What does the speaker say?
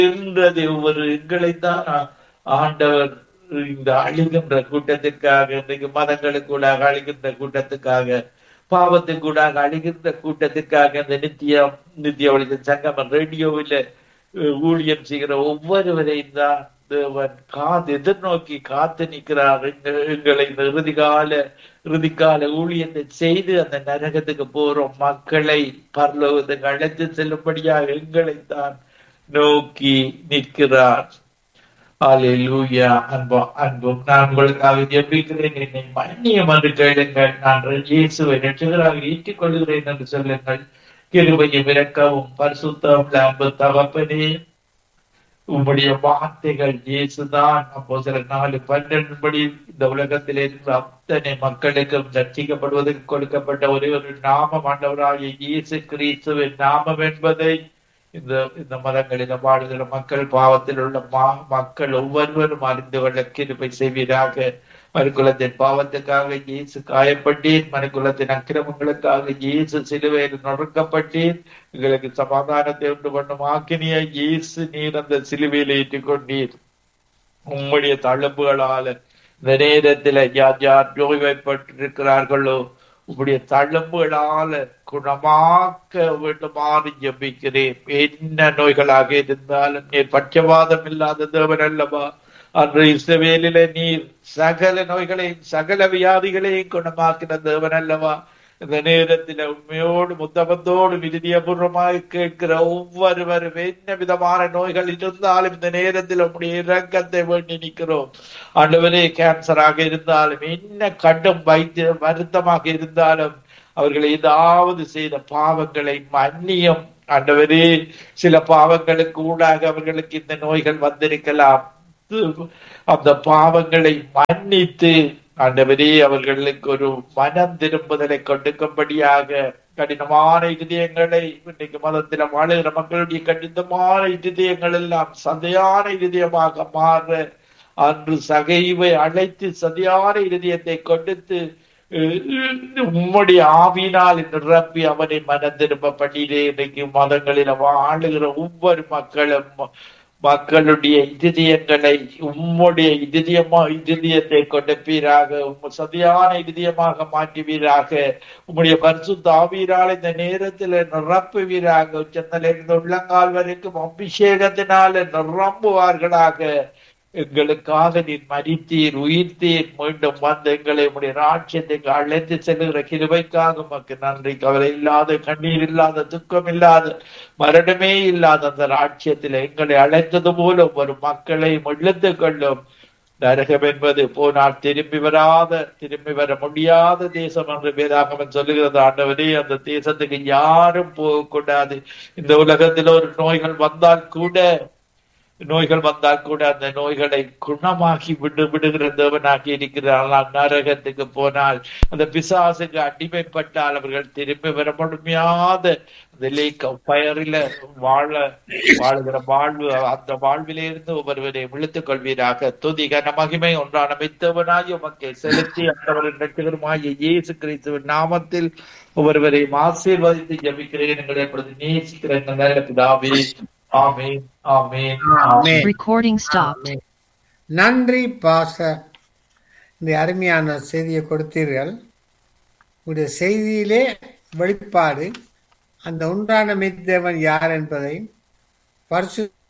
இருந்தது ஒவ்வொரு எங்களைத்தான் ஆ- ஆண்டவர் இந்த அழிகின்ற கூட்டத்திற்காக இன்றைக்கு மதங்களுக்கூடாக அழிகின்ற கூட்டத்துக்காக பாவத்துக்கூடாக அழிகின்ற கூட்டத்திற்காக இந்த நித்தியம் நித்திய ஒளித சங்கமம் ரேடியோவில் ஊழியம் செய்கிற ஒவ்வொருவரையும் தான் தேவன் காது எதிர்நோக்கி காத்து நிற்கிறார் எங்க- எங்களை இந்த இறுதிகால இறுதிக்கால ஊழியத்தை செய்து அந்த நரகத்துக்கு போறோம் மக்களை பரலோகத்துக்கு அழைத்து செல்லும்படியாக எங்களை தான் நோக்கி நிற்கிறார் அல்லேலூயா அன்பு அன்பும் நான் உங்களுக்காக ஜெபிக்கிறேன் என்னை மன்னியம் என்று கேளுங்கள் நான் இயேசுவை ரட்சகராக ஏற்றுக் கொள்கிறேன் என்று சொல்லுங்கள் கிருபையும் இரக்கவும் பரிசுத்தம் அன்பு தகப்பனே உம்முடைய வார்த்தைகள் இயேசுதான் அப்போ சில நாலு பன்னெண்டு படி இந்த உலகத்தில் இருக்கிற அத்தனை மக்களுக்கும் ரட்சிக்கப்படுவதற்கு கொடுக்கப்பட்ட ஒரே ஒரு நாமம் ஆண்டவராகிய இயேசு கிறிஸ்துவின் நாமம் என்பதை இந்த இந்த மதங்களில வாழுகிற மக்கள் பாவத்தில் உள்ள மா மக்கள் ஒவ்வொருவரும் அறிந்து கொள்ள கிருபை செய்வீராக மனுக்குலத்தின் பாவத்துக்காக இயேசு காயப்பட்டீர் மனுக்குலத்தின் அக்கிரமங்களுக்காக இயேசு சிலுவையில் நொறுக்கப்பட்டீர் எங்களுக்கு சமாதானத்தை உண்டு பண்ணும் ஆக்கினிய இயேசு நீர் அந்த சிலுவையில் ஏற்றுக் கொண்டீர் உம்முடைய தழும்புகளால இந்த நேரத்துல யார் யார் நோய்வாய்ப்பட்டிருக்கிறார்களோ உம்முடைய தழும்புகளால குணமாக்க வேண்டுமாறு ஜெபிக்கிறேன் என்ன நோய்களாக இருந்தாலும் நீர் பட்சவாதம் இல்லாத தேவன் அல்லவா அன்று இஸ்ரவேலில நீர் சகல நோய்களையும் சகல வியாதிகளையும் குணமாக்கின தேவன் அல்லவா இந்த நேரத்தில் உண்மையோடு முத்தமத்தோடு விருதியபூர்வமாக கேட்கிற ஒவ்வொருவரும் என்ன விதமான நோய்கள் இருந்தாலும் இந்த நேரத்தில் உங்களுடைய இரக்கத்தை வேண்டி நிற்கிறோம் ஆண்டவரே கேன்சராக இருந்தாலும் என்ன கடும் வைத்திய வருத்தமாக இருந்தாலும் அவர்கள் ஏதாவது செய்த பாவங்களை மன்னியும் ஆண்டவரே சில பாவங்களுக்கு ஊடாக அவர்களுக்கு இந்த நோய்கள் வந்திருக்கலாம் அந்த பாவங்களை மன்னித்து ஆண்டவரே அவர்களுக்கு ஒரு மனம் திரும்புதலை கொடுக்கும்படியாக கடினமான இதயங்களை இன்னைக்கு மதத்தில வாழுகிற மக்களுடைய கடினமான இதயங்கள் எல்லாம் சதையான இதயமாக மாற அன்று சகைவை அழைத்து சதையான இதயத்தை கொடுத்து உம்முடைய ஆவினால் நிரப்பி அவனை மனம் திரும்ப பண்ணிலே இன்னைக்கு மதங்களில வாழுகிற ஒவ்வொரு மக்களும் மக்களுடைய இதயங்களை உம்முடைய இதயமா இதயத்தை கொடுப்பீராக உம் சதியான இதயமாக மாற்றுவீராக உம்முடைய பரிசுத்த ஆவீரால் இந்த நேரத்தில் நிரப்புவீராக உச்சந்திலிருந்து உள்ளங்கால் வரைக்கும் அபிஷேகத்தினால நிரம்புவார்களாக எங்களுக்காக நீர் மறித்தீர் உயிர்த்தீர் மீண்டும் வந்து எங்களை உடைய ராட்சியத்துக்கு அழைத்து செல்லுகிற கிருபைக்காக உமக்கு நன்றி கவலை இல்லாத கண்ணீர் இல்லாத துக்கம் இல்லாத மரணமே இல்லாத அந்த ராட்சியத்தில் எங்களை அழைத்தது போல ஒரு மக்களை இழுத்து கொள்ளும் நரகம் என்பது போனால் திரும்பி வராத திரும்பி வர முடியாத தேசம் என்று வேதாகமன் சொல்லுகிறது ஆண்டவரே அந்த தேசத்துக்கு யாரும் போகக்கூடாது இந்த உலகத்தில் ஒரு நோய்கள் வந்தால் கூட நோய்கள் வந்தால் கூட அந்த நோய்களை குணமாக்கி விடு விடுகிற தேவனாகி இருக்கிறார் நரகத்துக்கு போனால் அந்த பிசாசுக்கு அடிமைப்பட்டால் அவர்கள் திரும்பி வர முடியாத அந்த லேக் பயரில வாழ வாழுகிற வாழ்வு அந்த வாழ்விலே இருந்து ஒவ்வொருவரை விழுத்துக் கொள்வீராக துதி கன மகிமை ஒன்றான மித்தவனாய் உமக்கு செலுத்தி அந்தவரின் ரட்சகருமாய் இயேசு கிறிஸ்துவின் நாமத்தில் ஒவ்வொருவரையும் ஆசீர்வதித்து ஜபிக்கிறேன் எங்களை எப்பொழுது நேசிக்கிற எங்கள் நல்ல பிதாவே ஆமேன் ஆமேன் ஆமேன் Recording stopped. நன்றி பாச இந்த அருமையான செய்தியை கொடுத்தீர்கள் உங்களுடைய செய்தியிலே வெளிப்பாடு அந்த உண்டான மெய்தேவன் யார் என்பதையும் பரிசு